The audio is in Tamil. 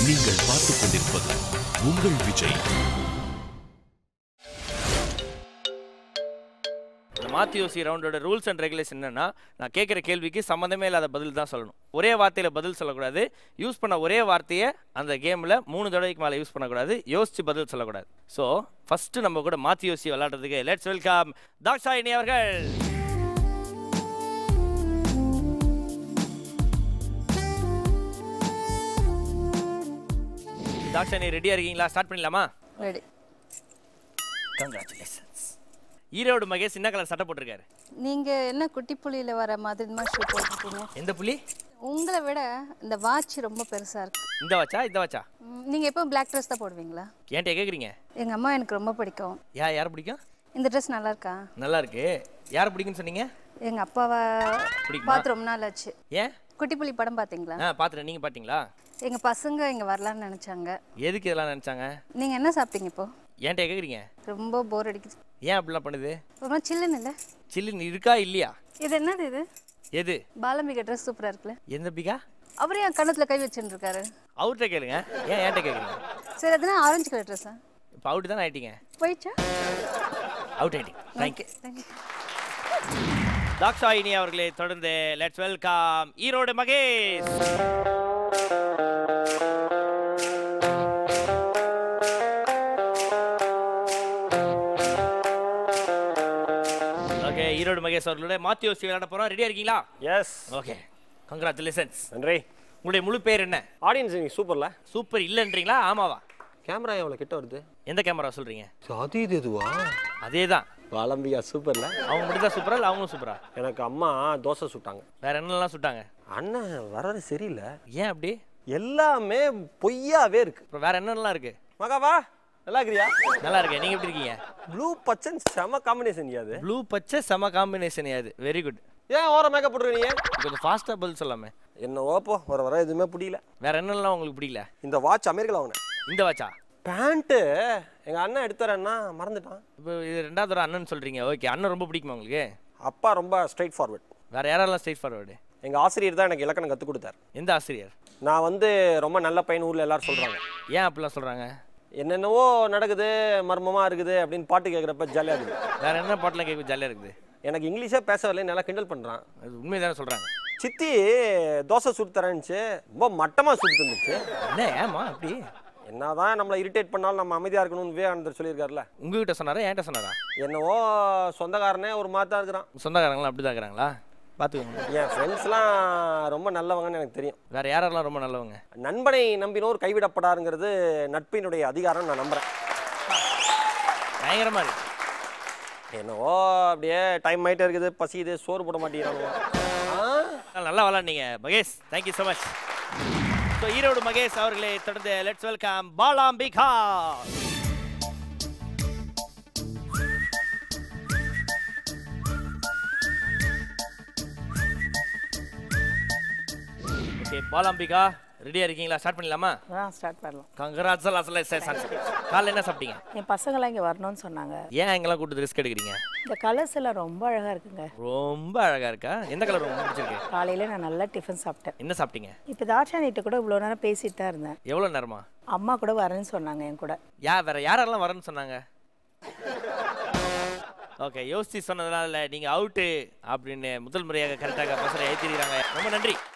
நீங்கள் பார்த்துக் கொண்டிருப்பது உங்கள் விஜய் இந்த மாத்தியோசி ரவுண்டோட ரூல்ஸ் அண்ட் ரெகுலேஷன் என்னன்னா நான் கேட்குற கேள்விக்கு சம்மந்தமே இல்லாத பதில் தான் சொல்லணும் ஒரே வார்த்தையில் பதில் சொல்லக்கூடாது யூஸ் பண்ண ஒரே வார்த்தையை அந்த கேமில் மூணு தடவைக்கு மேலே யூஸ் பண்ணக்கூடாது யோசிச்சு பதில் சொல்லக்கூடாது ஸோ ஃபஸ்ட்டு நம்ம கூட மாத்தியோசி விளையாடுறதுக்கு லெட்ஸ் வெல்கம் தாக்ஷாயினி அவர்கள் தாக்ஷாயினி ரெடியாக இருக்கீங்களா ஸ்டார்ட் பண்ணிடலாமா ரெடி கங்க்ராச்சுலேஷன்ஸ் ஈரோடு மகேஷ் என்ன கலர் சட்டை போட்டிருக்காரு நீங்க என்ன குட்டி புலியில வர மாதிரி மாதிரி ஷூ போட்டிருக்கீங்க எந்த புலி உங்களை விட இந்த வாட்ச் ரொம்ப பெருசா இருக்கு இந்த வச்சா இந்த வச்சா ம், நீங்க எப்போ பிளாக் ட்ரெஸ் தான் போடுவீங்களா ஏன்ட்ட கேட்குறீங்க எங்க அம்மா எனக்கு ரொம்ப பிடிக்கும் யா யார் பிடிக்கும் இந்த ட்ரெஸ் நல்லா இருக்கா நல்லா இருக்கு யார் பிடிக்கும்னு சொன்னீங்க எங்க அப்பாவை பிடிக்குமா? பார்த்து ரொம்ப நாள் ஆச்சு ஏன் குட்டி புலி படம் பார்த்தீங்களா ஆ பார்த்துட்டேன் நீங்கள் பார்த்தீங்களா எங்க பசங்க இங்க வரலாம்னு நினைச்சாங்க எதுக்கு இதெல்லாம் நினச்சாங்க நீங்க என்ன சாப்பிட்டீங்க இப்போ ஏன்ட்ட கேட்குறீங்க ரொம்ப போர் அடிக்குது ஏன் அப்படிலாம் பண்ணுது ஒரு மாதிரி சில்லுன்னு இல்லை சில்லுன்னு இருக்கா இல்லையா இது என்னது இது எது பாலம்பிகா ட்ரெஸ் சூப்பரா இருக்குல்ல எந்த பிகா அவரே என் கண்ணத்துல கை வச்சுட்டு இருக்காரு அவர்கிட்ட கேளுங்க ஏன் ஏன்ட்ட கேட்குறீங்க சரி அதுனா ஆரஞ்சு கலர் ட்ரெஸ்ஸா இப்போ அவுட் தானே ஆயிட்டீங்க போயிடுச்சா அவுட் ஆயிட்டீங்க தேங்க்யூ தேங்க்யூ தாக்ஷாயினி அவர்களே தொடர்ந்து let's welcome Erode Mahesh okay Erode Mahesh அவர்களோட மாத்தியோசி விளையாட போறோம் ரெடியா இருக்கீங்களா எஸ் ஓகே கங்க்ராச்சுலேஷன்ஸ் நன்றி உங்களுடைய முழு பேர் என்ன ஆடியன்ஸ் நீங்கள் சூப்பர்ல சூப்பர் இல்லைன்றீங்களா ஆமாவா கேமரா எவ்வளோ கிட்ட வருது எந்த கேமரா சொல்றீங்க அது இது இதுவா அதே தான் வாலம்பிகா சூப்பர்ல அவங்க மட்டும் தான் சூப்பரா இல்லை அவங்களும் சூப்பரா எனக்கு அம்மா தோசை சுட்டாங்க வேற என்னெல்லாம் சுட்டாங்க அண்ணன் வர்றது சரியில்லை ஏன் அப்படி எல்லாமே பொய்யாவே இருக்கு அப்புறம் வேற என்னெல்லாம் இருக்கு மகாவா நல்லா இருக்கிறியா நல்லா இருக்கேன் நீங்க எப்படி இருக்கீங்க ப்ளூ பச்சன் செம காம்பினேஷன் அது ப்ளூ பச்சை செம காம்பினேஷன் அது வெரி குட் ஏன் ஓர மேக்கப் போட்டுருக்கீங்க கொஞ்சம் ஃபாஸ்ட்டாக பதில் சொல்லாமே என்ன ஓப்போ வர வர எதுவுமே பிடிக்கல வேற என்னெல்லாம் உங்களுக்கு பிடிக்கல இந்த வாட்ச் அமெரிக்காவில் வாங்கினேன் இந்த வாட்சா பேண்ட்டு எங்கள் அண்ணன் எடுத்துறேன்னா மறந்துட்டான் இப்போ இது ரெண்டாவது ஒரு அண்ணன் சொல்றீங்க ஓகே அண்ணன் ரொம்ப பிடிக்குமா உங்களுக்கு அப்பா ரொம்ப ஸ்ட்ரைட் ஃபார்வர்ட் வேற யாரெல்லாம் ஸ்ட்ரைட் ஃபார்வர்டு எங்கள் ஆசிரியர் தான் எனக்கு இலக்கணம் கற்றுக் கொடுத்தாரு எந்த ஆசிரியர் நான் வந்து ரொம்ப நல்ல பையன் ஊரில் எல்லாரும் சொல்கிறாங்க ஏன் அப்படிலாம் சொல்றாங்க என்னென்னவோ நடக்குது மர்மமாக இருக்குது அப்படின்னு பாட்டு கேட்குறப்ப ஜாலியாக இருக்குது வேற என்ன பாட்டெலாம் கேட்க ஜாலியாக இருக்குது எனக்கு இங்கிலீஷே பேச வரல நல்லா கிண்டல் பண்ணுறான் அது உண்மை தானே சொல்றாங்க சித்தி தோசை சுட்டு தரேன்னுச்சு ரொம்ப மட்டமாக சுட்டு தந்துச்சு என்ன ஏமா அப்படி என்னதான் நம்மளை இரிட்டேட் பண்ணாலும் நம்ம அமைதியாக இருக்கணும்னு விவேகானந்தர் சொல்லியிருக்காருல்ல உங்ககிட்ட சொன்னாரா என்கிட்ட சொன்னாரா என்னவோ சொந்தக்காரனே ஒரு மாதிரி தான் இருக்கிறான் சொந்தக்காரங்களாம் அப்படி தான் இருக்கிறாங்களா பார்த்துக்கோங்க என் ஃப்ரெண்ட்ஸ்லாம் ரொம்ப நல்லவங்கன்னு எனக்கு தெரியும் வேற யாரெல்லாம் ரொம்ப நல்லவங்க நண்பனை நம்பினோர் கைவிடப்படாருங்கிறது நட்பினுடைய அதிகாரம் நான் நம்புகிறேன் பயங்கரமா இருக்கு என்னவோ அப்படியே டைம் ஆகிட்டே இருக்குது பசிக்குது சோறு போட மாட்டேங்கிறானுவோ ஆ நல்லா விளாட்னீங்க Mahesh thank you so much so Erode Mahesh அவர்களை தொடர்ந்து let's welcome Balambika okay Balambika ரெடியாக இருக்கீங்களா ஸ்டார்ட் பண்ணிடலாமா ஆ ஸ்டார்ட் பண்ணலாம் கங்கராஜ் அசல காலைல என்ன சாப்பிட்டீங்க என் பசங்களாம் இங்கே வரணும்னு சொன்னாங்க ஏன் எங்கெல்லாம் கூட்டு ரிஸ்க் எடுக்கிறீங்க இந்த கலர்ஸ் எல்லாம் ரொம்ப அழகாக இருக்குங்க ரொம்ப அழகா இருக்கா எந்த கலர் ரொம்ப பிடிச்சிருக்கு காலையில் நான் நல்லா டிஃபன் சாப்பிட்டேன் என்ன சாப்பிட்டீங்க இப்போ தாட்சானிட்ட கூட இவ்வளோ நேரம் பேசிட்டு தான் இருந்தேன் எவ்வளோ நேரமா அம்மா கூட வரேன்னு சொன்னாங்க என் கூட யா வேற யாரெல்லாம் வரேன்னு சொன்னாங்க ஓகே யோசிச்சு சொன்னதுனால நீங்க அவுட்டு அப்படின்னு முதல் முறையாக கரெக்டாக பசரை ஏற்றிருக்காங்க ரொம்ப நன்றி